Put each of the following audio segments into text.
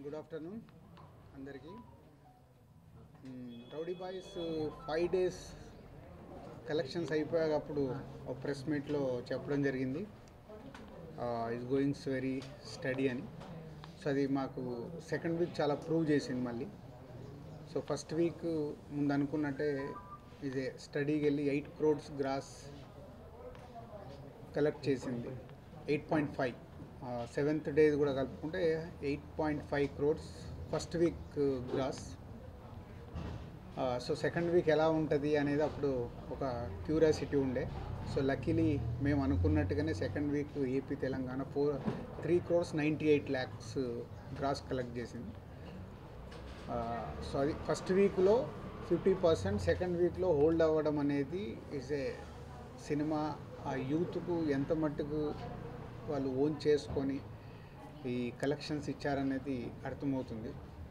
Good afternoon అందరికీ Rowdy Boys five days collections అయిపోయాక అప్పుడు ఒక ప్రెస్ మీట్లో చెప్పడం జరిగింది ఇస్ గోయింగ్స్ వెరీ స్టడీ అని సో అది మాకు సెకండ్ వీక్ చాలా ప్రూవ్ చేసింది మళ్ళీ సో ఫస్ట్ వీక్ ముందు అనుకున్నట్టే ఇదే స్టడీకి వెళ్ళి ఎయిట్ క్రోడ్స్ గ్రాస్ కలెక్ట్ చేసింది eight point five seventh day కూడా కలుపుకుంటే eight point five crores first week gross so second week ఎలా ఉంటుంది అనేది అప్పుడు ఒక క్యూరియాసిటీ ఉండే సో లక్కీలీ మేము అనుకున్నట్టుగానే second week AP Telangana four three crores ninety eight lakhs gross collect చేసింది సో అది ఫస్ట్ వీక్లో ఫిఫ్టీ పర్సెంట్ సెకండ్ వీక్లో హోల్డ్ అవ్వడం అనేది ఇస్ ఏ సినిమా ఆ యూత్కు ఎంత మట్టుకు వాళ్ళు ఓన్ చేసుకొని ఈ కలెక్షన్స్ ఇచ్చారనేది అర్థమవుతుంది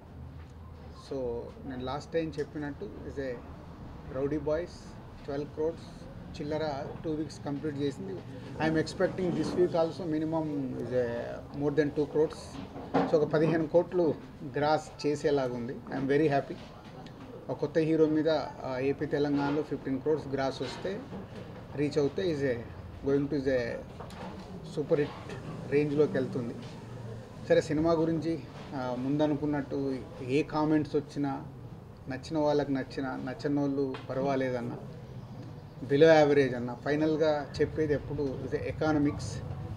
సో నేను లాస్ట్ టైం చెప్పినట్టు is a Rowdy Boys twelve crores చిల్లర టూ వీక్స్ కంప్లీట్ చేసింది I'm expecting this week also minimum is a more than two crores so ఒక పదిహేను కోట్లు గ్రాస్ చేసేలాగుంది ఐఎమ్ వెరీ హ్యాపీ ఒక కొత్త హీరో మీద ఆ, ఏపీ తెలంగాణలో ఫిఫ్టీన్ క్రోడ్స్ గ్రాస్ వస్తే రీచ్ అవుతే is a going to is a super hit రేంజ్లోకి వెళ్తుంది సరే సినిమా గురించి ఆ, ముందు అనుకున్నట్టు ఏ కామెంట్స్ వచ్చినా నచ్చిన వాళ్ళకి నచ్చిన నచ్చని వాళ్ళు పర్వాలేదన్న బిలో యావరేజ్ అన్న ఫైనల్గా చెప్పేది ఎప్పుడు ఇది ఎకానమిక్స్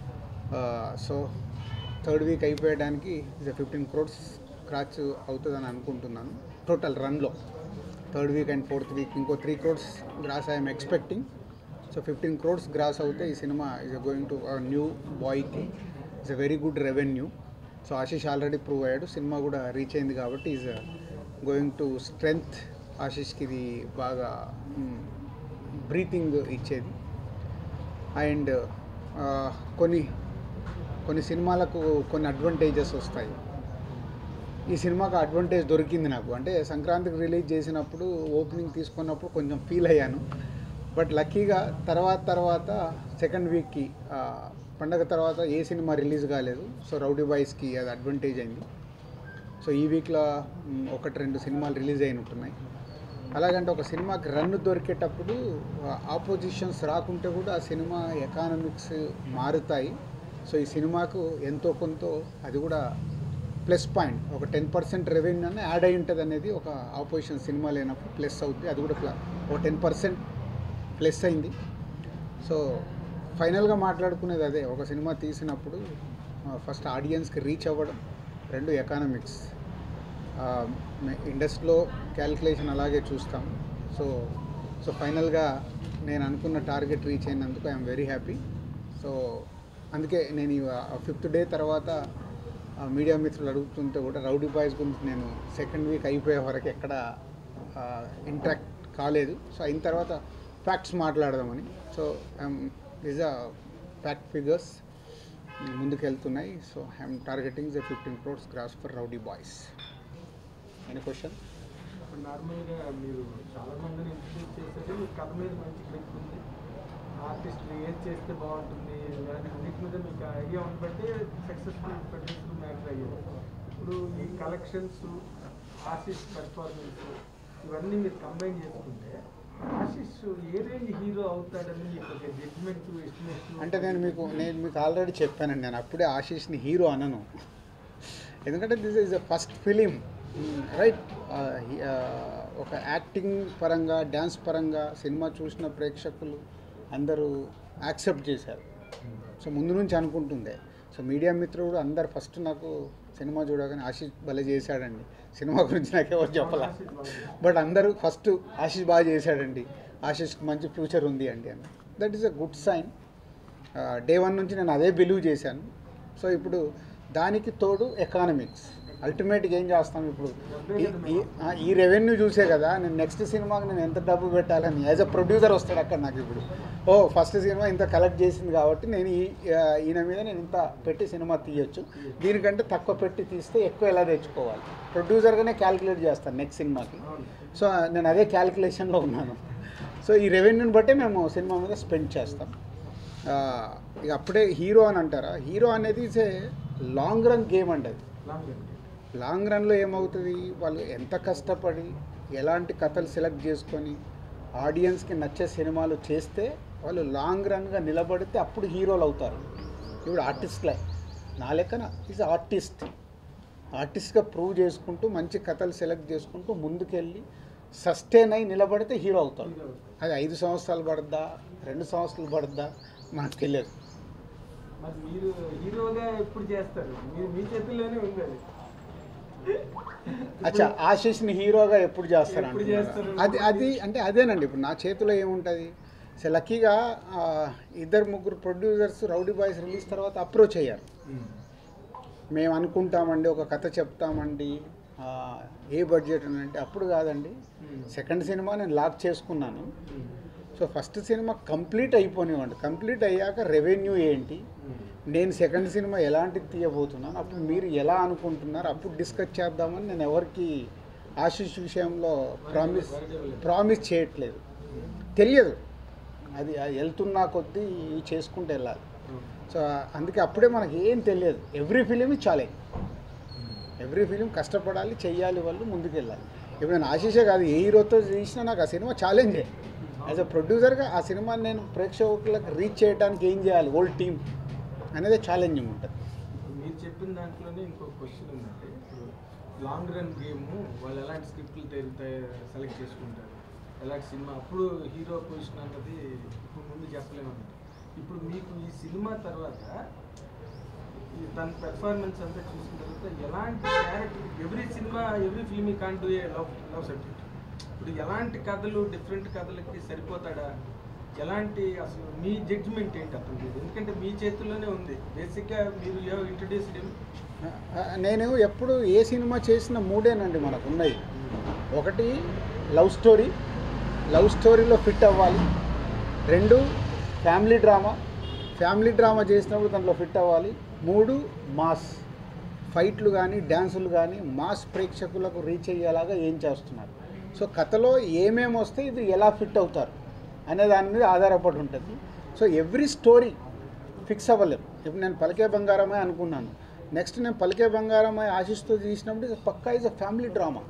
సో థర్డ్ వీక్ అయిపోయడానికి ఇది ఫిఫ్టీన్ క్రోడ్స్ క్రాచ్ అవుతుందని అనుకుంటున్నాను టోటల్ రన్లో third week and fourth week ఇంకో three crores gross I'm expecting so fifteen crores gross అవుతే ఈ సినిమా ఈజ్ గోయింగ్ టు న్యూ బాయ్కి it's a very good revenue so Ashish already prove అయ్యాడు సినిమా కూడా రీచ్ అయింది కాబట్టి ఈజ్ గోయింగ్ టు స్ట్రెంగ్త్ ఆశీష్కి ఇది బాగా బ్రీతింగ్ ఇచ్చేది అండ్ కొన్ని కొన్ని సినిమాలకు కొన్ని అడ్వాంటేజెస్ వస్తాయి ఈ సినిమాకు అడ్వాంటేజ్ దొరికింది నాకు అంటే సంక్రాంతికి రిలీజ్ చేసినప్పుడు ఓపెనింగ్ తీసుకున్నప్పుడు కొంచెం ఫీల్ అయ్యాను బట్ లక్కీగా తర్వాత తర్వాత సెకండ్ వీక్కి పండగ తర్వాత ఏ సినిమా రిలీజ్ కాలేదు సో రౌడీ బాయ్స్కి అది అడ్వాంటేజ్ అయింది సో ఈ వీక్లో మ్, ఒకటి రెండు సినిమాలు రిలీజ్ అయినట్టున్నాయి అలాగంటే ఒక సినిమాకి రన్ దొరికేటప్పుడు ఆపోజిషన్స్ రాకుంటే కూడా ఆ సినిమా ఎకానమిక్స్ మారుతాయి సో ఈ సినిమాకు ఎంతో కొంత అది కూడా ప్లస్ పాయింట్ ఒక టెన్ పర్సెంట్ రెవెన్యూ అన్న యాడ్ అయి ఉంటుంది అనేది ఒక ఆపోజిషన్ సినిమా లేనప్పుడు ప్లస్ అవుతుంది అది కూడా ప్ల- ఒక టెన్ పర్సెంట్ ప్లస్ అయింది సో ఫైనల్గా మాట్లాడుకునేది అదే ఒక సినిమా తీసినప్పుడు ఫస్ట్ ఆడియన్స్కి రీచ్ అవ్వడం రెండు ఎకానమిక్స్ ఇండస్ట్రీలో క్యాలిక్యులేషన్ అలాగే చూస్తాం సో సో ఫైనల్గా నేను అనుకున్న టార్గెట్ రీచ్ అయినందుకు ఐఎమ్ వెరీ హ్యాపీ సో అందుకే నేను ఫిఫ్త్ డే తర్వాత ఆ, మీడియా మిత్రులు అడుగుతుంటే కూడా రౌడీ బాయ్స్ గురించి నేను సెకండ్ వీక్ అయిపోయే వరకు ఎక్కడ ఇంట్రాక్ట్ కాలేదు సో అయిన తర్వాత ఫ్యాక్ట్స్ మాట్లాడదామని so is a fact figures ముందుకు వెళ్తున్నాయి so I'm targeting the fifteen crores gross for Rowdy Boys any question ఇప్పుడు నార్మల్గా మీరు చాలా మందిని ఇంట్రడ్యూస్ చేసేది మీ కథ మీద మంచి క్లిక్ ఉంది ఆర్టిస్టులు ఏది చేస్తే బాగుంటుంది దాని అన్నిటి మీద మీకు ఐడియా ఉండబట్టి సక్సెస్ఫుల్ ప్రొడ్యూసర్ మ్యాటర్ అయ్యేది ఇప్పుడు ఈ కలెక్షన్స్ ఆశిష్ పెర్ఫార్మెన్స్ ఇవన్నీ మీరు కంబైన్ చేసుకుంటే ఆశిష్ ఏ రేంజ్ హీరో అవుతాడని మీకు ఒక జడ్జ్మెంట్ ఎస్టిమేషన్ అంటే నేను మీకు నేను మీకు ఆల్రెడీ చెప్పానండి నేను అప్పుడే ఆశీష్ని హీరో అనను ఎందుకంటే this is the first film right ఒక యాక్టింగ్ పరంగా డ్యాన్స్ పరంగా సినిమా చూసిన ప్రేక్షకులు అందరూ యాక్సెప్ట్ చేశారు సో ముందు నుంచి అనుకుంటుండే సో మీడియా మిత్రుడు అందరు ఫస్ట్ నాకు సినిమా చూడగానే ఆశీష్ భలే చేశాడండి సినిమా గురించి నాకు ఎవరు చెప్పాల బట్ అందరూ ఫస్ట్ ఆశీష్ బాగా చేశాడండి ఆశీష్కి మంచి ఫ్యూచర్ ఉంది అండి అని that is a good sign day one నుంచి నేను అదే బిలీవ్ చేశాను సో ఇప్పుడు దానికి తోడు ఎకానమిక్స్ అల్టిమేట్గా ఏం చేస్తాం ఇప్పుడు ఈ- ఈ- ఆ, ఈ రెవెన్యూ చూసే కదా నేను నెక్స్ట్ సినిమాకి నేను ఎంత డబ్బు పెట్టాలని యాజ్ అ ప్రొడ్యూసర్ వస్తాడు అక్కడ నాకు ఇప్పుడు ఓ ఫస్ట్ సినిమా ఇంత కలెక్ట్ చేసింది కాబట్టి నేను ఈ ఆ, ఈయన మీద నేను ఇంత పెట్టి సినిమా తీయొచ్చు దీనికంటే తక్కువ పెట్టి తీస్తే ఎక్కువ ఎలా తెచ్చుకోవాలి ప్రొడ్యూసర్గానే క్యాలిక్యులేట్ చేస్తాను నెక్స్ట్ సినిమాకి సో నేను అదే క్యాలిక్యులేషన్లో ఉన్నాను సో ఈ రెవెన్యూని బట్టే మేము సినిమా మీద స్పెండ్ చేస్తాం ఆ, ఇక అప్పుడే హీరో అని అంటారా హీరో అనేది is a long run game అండి అది లాంగ్ లాంగ్ రన్లో ఏమవుతుంది వాళ్ళు ఎంత కష్టపడి ఎలాంటి కథలు సెలెక్ట్ చేసుకొని ఆడియన్స్కి నచ్చే సినిమాలు చేస్తే వాళ్ళు లాంగ్ రన్గా నిలబడితే అప్పుడు హీరోలు అవుతారు ఇప్పుడు ఆర్టిస్ట్లే నా లెక్కన ఈజ్ ఆర్టిస్ట్ ఆర్టిస్ట్గా ప్రూవ్ చేసుకుంటూ మంచి కథలు సెలెక్ట్ చేసుకుంటూ ముందుకెళ్ళి సస్టైన్ అయి నిలబడితే హీరో అవుతాడు హీరో. అది ఐదు సంవత్సరాలు పడద్దా రెండు సంవత్సరాలు పడద్దా మనకు తెలియదు మరి మీరు హీరోగా ఎప్పుడు చేస్తారు మీరు మీ చేతుల్లోనే ఉంది అది అచ్చా ఆశీష్ని హీరోగా ఎప్పుడు చేస్తారు ఎప్పుడు అంటున్నారా? చేస్తారు? అది అది అంటే అదేనండి ఇప్పుడు నా చేతిలో ఏముంటుంది సో లక్కీగా ఆ, ఇద్దరు ముగ్గురు ప్రొడ్యూసర్స్ రౌడీ బాయ్స్ రిలీజ్ తర్వాత అప్రోచ్ అయ్యారు మేము అనుకుంటామండి ఒక కథ చెప్తామండి ఆ, ఏ బడ్జెట్ అని అంటే అప్పుడు కాదండి సెకండ్ సినిమా నేను లాక్ చేసుకున్నాను సో ఫస్ట్ సినిమా కంప్లీట్ అయిపోనివ్వండి కంప్లీట్ అయ్యాక రెవెన్యూ ఏంటి నేను సెకండ్ సినిమా ఎలాంటిది తీయబోతున్నాను అప్పుడు మీరు ఎలా అనుకుంటున్నారు అప్పుడు డిస్కస్ చేద్దామని నేను ఎవరికి ఆశీష్ విషయంలో ప్రామిస్ ప్రామిస్ చేయట్లేదు తెలియదు అది అది వెళ్తున్నా కొద్దీ ఇవి చేసుకుంటూ వెళ్ళాలి సో అందుకే అప్పుడే మనకి ఏం తెలియదు every film challenge every film కష్టపడాలి చెయ్యాలి వాళ్ళు ముందుకు వెళ్ళాలి ఇప్పుడు నేను ఆశీషే కాదు ఏ హీరోతో తీసినా నాకు ఆ సినిమా ఛాలెంజే యాజ్ అ ప్రొడ్యూసర్గా ఆ సినిమాని నేను ప్రేక్షకులకు రీచ్ చేయడానికి ఏం చేయాలి ఓల్డ్ టీమ్ అనేది ఛాలెంజింగ్ ఉంటుంది మీరు చెప్పిన దాంట్లోనే ఇంకో క్వశ్చన్ ఉందండి ఇప్పుడు లాంగ్ రన్ గేమ్ వాళ్ళు ఎలాంటి స్క్రిప్ట్లు సెలెక్ట్ చేసుకుంటారు ఎలాంటి సినిమా అప్పుడు హీరో పొజిషన్ అన్నది ఇప్పుడు ముందు చెప్పలేము అన్నమాట ఇప్పుడు మీకు ఈ సినిమా తర్వాత ఈ తన పెర్ఫార్మెన్స్ అంతా చూసిన తర్వాత ఎలాంటి క్యారెక్టర్ ఎవ్రీ సినిమా ఎవ్రీ ఫిల్మ్ ఈ can't do a love love subject ఇప్పుడు ఎలాంటి కథలు డిఫరెంట్ కథలకి సరిపోతాడా ఎలాంటి అసలు మీ జడ్జిమెంట్ ఏంటి అతను ఎందుకంటే మీ చేతుల్లోనే ఉంది బేసిక్గా మీరు ఇంట్రడ్యూస్ నేను ఎప్పుడు ఏ సినిమా చేసిన మూడేనండి మనకు ఉన్నాయి ఒకటి లవ్ స్టోరీ లవ్ స్టోరీలో ఫిట్ అవ్వాలి రెండు ఫ్యామిలీ డ్రామా ఫ్యామిలీ డ్రామా చేసినప్పుడు దాంట్లో ఫిట్ అవ్వాలి మూడు మాస్ ఫైట్లు కానీ డ్యాన్సులు కానీ మాస్ ప్రేక్షకులకు రీచ్ అయ్యేలాగా ఏం చేస్తున్నారు సో కథలో ఏమేమి వస్తే ఇది ఎలా ఫిట్ అవుతారు అనే దాని మీద ఆధారపడి ఉంటుంది సో ఎవ్రీ స్టోరీ ఫిక్స్ అవ్వలేము ఇప్పుడు నేను పలికే బంగారమే అనుకున్నాను నెక్స్ట్ నేను పలికే బంగారమే ఆశిస్తూ తీసినప్పుడు ఇది పక్కా is a family drama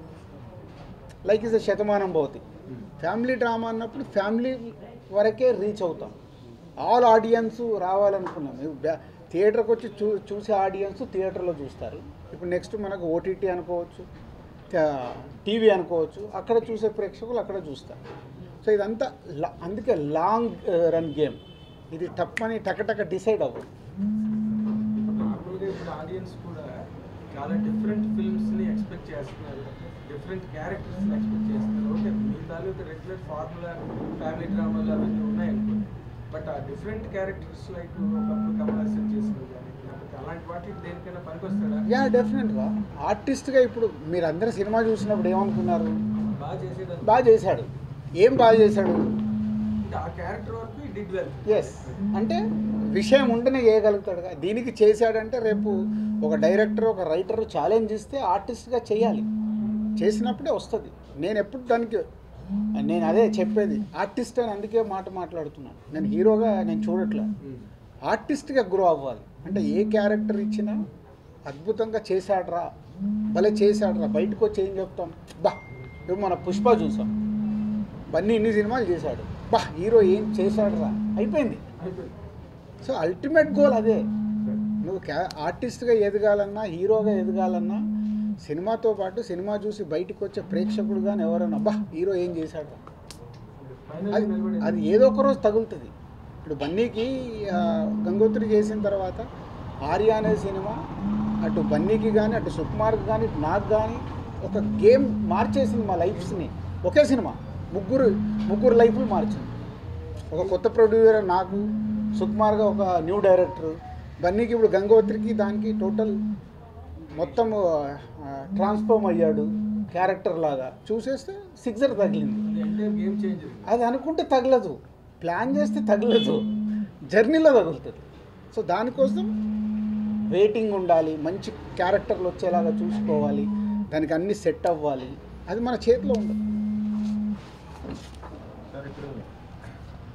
like is a Shatamanam Bhavati family drama అన్నప్పుడు ఫ్యామిలీ వరకే రీచ్ అవుతాం ఆల్ ఆడియన్స్ రావాలనుకున్నాం ఇప్పుడు బ్యా- థియేటర్కి వచ్చి చూ చూసే ఆడియన్స్ థియేటర్లో చూస్తారు ఇప్పుడు నెక్స్ట్ మనకు ఓటీటీ అనుకోవచ్చు ట- టీవీ అనుకోవచ్చు అక్కడ చూసే ప్రేక్షకులు అక్కడ చూస్తారు సో ఇదంతా లా- అందుకే లాంగ్ రన్ గేమ్ ఇది టప్పని టకటక డిసైడ్ అవ్వదు నార్మల్గా ఇప్పుడు ఆడియన్స్ కూడా చాలా డిఫరెంట్ ఫిల్మ్స్ని ఎక్స్పెక్ట్ చేస్తున్నారు డిఫరెంట్ క్యారెక్టర్స్ని ఎక్స్పెక్ట్ చేస్తున్నారు ఓకే మీ తాలూకు రెగ్యులర్ ఫార్ములా ఫ్యామిలీ డ్రామాలు అవన్నీ ఉన్నాయనుకోండి బట్ ఆ డిఫరెంట్ క్యారెక్టర్స్ లైక్ ఒకప్పుడు కమల్ హాసన్ చేసినవి కానీ లేకపోతే అలాంటి వాటికి దేనికైనా పనికొస్తాడా యా డెఫినెట్గా ఆర్టిస్ట్గా ఇప్పుడు మీరు అందరూ సినిమా చూసినప్పుడు ఏమనుకున్నారు బాగా చేసేదాన్ని బాగా చేశాడు ఏం బాగా చేశాడు అంటే ఆ క్యారెక్టర్ వరకు డిడ్ వెల్ ఎస్ అంటే విషయం ఉంటేనే చేయగలుగుతాడుగా దీనికి చేశాడంటే రేపు ఒక డైరెక్టర్ ఒక రైటర్ ఛాలెంజ్ ఇస్తే ఆర్టిస్ట్గా చేయాలి చేసినప్పుడే వస్తుంది నేను ఎప్పుడు దానికి నేను అదే చెప్పేది ఆర్టిస్ట్ అని అందుకే మాట మాట్లాడుతున్నాను నేను హీరోగా నేను చూడట్లే ఆర్టిస్ట్గా గ్రో అవ్వాలి అంటే ఏ క్యారెక్టర్ ఇచ్చినా అద్భుతంగా చేశాడ్రా భలే చేశాడ్రా బయటకు వచ్చి ఏం చెప్తాం బా ఇప్పుడు మన పుష్ప చూసాం బన్నీ ఇన్ని సినిమాలు చేశాడు బా హీరో ఏం చేశాడురా అయిపోయింది అయిపోయింది సో అల్టిమేట్ గోల్ అదే నువ్వు క్యా ఆర్టిస్ట్గా ఎదగాలన్నా హీరోగా ఎదగాలన్నా సినిమాతో పాటు సినిమా చూసి బయటకు వచ్చే ప్రేక్షకుడు కానీ ఎవరన్నా బా హీరో ఏం చేశాడు ఫైనల్ అది నిలబడి అది ఏదో ఒక రోజు తగులుతుంది ఇప్పుడు బన్నీకి ఆ, గంగోత్రి చేసిన తర్వాత ఆర్య అనే సినిమా అటు బన్నీకి కానీ అటు సుకుమార్కి కానీ ఇటు నాకు కానీ ఒక గేమ్ మార్చేసింది మా లైఫ్స్ని ఒకే సినిమా ముగ్గురు ముగ్గురు లైఫ్లు మార్చింది ఒక కొత్త ప్రొడ్యూసర్ నాకు సుకుమార్గా ఒక న్యూ డైరెక్టర్ బన్నీకి ఇప్పుడు గంగోత్రికి దానికి టోటల్ మొత్తం ట్రాన్స్ఫార్మ్ అయ్యాడు క్యారెక్టర్ లాగా చూసేస్తే సిక్సర్ తగిలింది ఎంటైర్ గేమ్ చేంజర్ అది అనుకుంటే తగలదు ప్లాన్ చేస్తే తగలదు జర్నీలో తగులుతుంది సో దానికోసం వెయిటింగ్ ఉండాలి మంచి క్యారెక్టర్లు వచ్చేలాగా చూసుకోవాలి దానికి అన్ని సెట్ అవ్వాలి అది మన చేతిలో ఉండదు సార్ ఇప్పుడు